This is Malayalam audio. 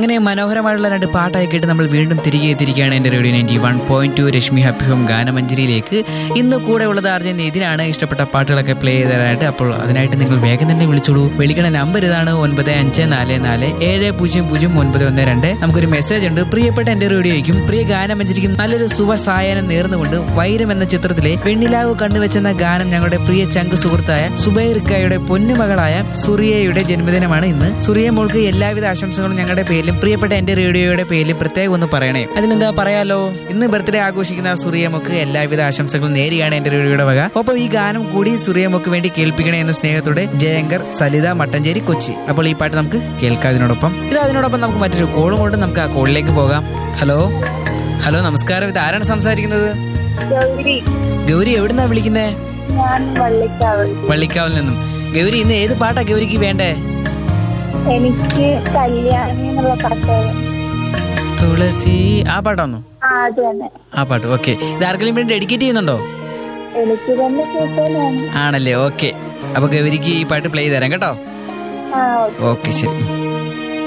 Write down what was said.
അങ്ങനെ മനോഹരമായിട്ടുള്ള രണ്ട് പാട്ടായി കേട്ട് നമ്മൾ വീണ്ടും തിരികെ എത്തിയിരിക്കുകയാണ് എന്റെ radio ninety one point two Rashmi ഹബ്ഹം ഗാനമഞ്ജരിയിലേക്ക് ഇന്ന് കൂടെ ഉള്ളത് ആർജൻ ഇതിനാണ് ഇഷ്ടപ്പെട്ട പാട്ടുകളൊക്കെ പ്ലേ ചെയ്തതായിട്ട് അപ്പോൾ അതിനായിട്ട് നിങ്ങൾ വേഗം തന്നെ വിളിച്ചോളൂ വിളിക്കണ നമ്പർ ഇതാണ് ഒൻപത് അഞ്ച് നാല് നാല് ഏഴ് പൂജ്യം പൂജ്യം ഒൻപത് ഒന്ന് രണ്ട് നമുക്കൊരു മെസ്സേജ് ഉണ്ട് പ്രിയപ്പെട്ട എന്റെ റേഡിയോയ്ക്കും പ്രിയ ഗാനമഞ്ജരിക്കും നല്ലൊരു ശുഭസായനം നേർന്നുകൊണ്ട് വൈരം എന്ന ചിത്രത്തിലെ വെണ്ണിലാവ് കണ്ടുവെച്ചെന്ന ഗാനം ഞങ്ങളുടെ പ്രിയ ചങ്ക് സുഹൃത്തായ സുബൈർക്കായുടെ പൊന്നുമകളായ സുറിയയുടെ ജന്മദിനമാണ് ഇന്ന് സുറിയ മോൾക്ക് എല്ലാവിധ ആശംസകളും ഞങ്ങളുടെ പേരിലും പ്രിയപ്പെട്ട എന്റെ റേഡിയോയുടെ പേരിലും പ്രത്യേകം ഒന്ന് പറയണേ അതിനെന്താ പറയാലോ ഇന്ന് ബർത്ത്ഡേ ആഘോഷിക്കുന്ന സുറിയമൊക്ക് എല്ലാവിധ ആശംസകളും നേരിയാണ് എന്റെ റേഡിയോയുടെ വക ഒപ്പം ഈ ഗാനം കൂടി സുറിയമൊക്ക് വേണ്ടി കേൾപ്പിക്കണേ എന്ന സ്നേഹത്തോടെ ജയങ്കർ സലിത മട്ടഞ്ചേരി കൊച്ചി അപ്പോൾ ഈ പാട്ട് നമുക്ക് കേൾക്കാം അതിനോടൊപ്പം ഇത് അതിനോടൊപ്പം നമുക്ക് മറ്റൊരു കോളും കൊണ്ട് നമുക്ക് ആ കോളിലേക്ക് പോകാം ഹലോ ഹലോ നമസ്കാരം ഇത് ആരാണ് സംസാരിക്കുന്നത് ഗൗരി ഗൗരി എവിടുന്നാ വിളിക്കുന്നേ ഞാൻ വള്ളിക്കാവ് വള്ളിക്കാവിൽ നിന്നും ഗൗരി ഇന്ന് ഏത് പാട്ടാ ഗൗരിക്ക് വേണ്ടേ എനിക്ക് കല്യാണി എന്നുള്ള പാട്ട് തുളസി ആ പാട്ടാണോ ആ അത് തന്നെ ആ പാട്ട് ഓക്കെ ഇത് ആർക്കെങ്കിലും വേണ്ടി ഡെഡിക്കേറ്റ് ചെയ്യുന്നുണ്ടോ എനിക്ക് തന്നെ കേട്ടോനാണ് ആണല്ലേ ഓക്കെ അപ്പൊ ഗൗരിക്ക് ഈ പാട്ട് പ്ലേ ചെയ്ത് തരാം കേട്ടോ ആ ഓക്കെ ശരി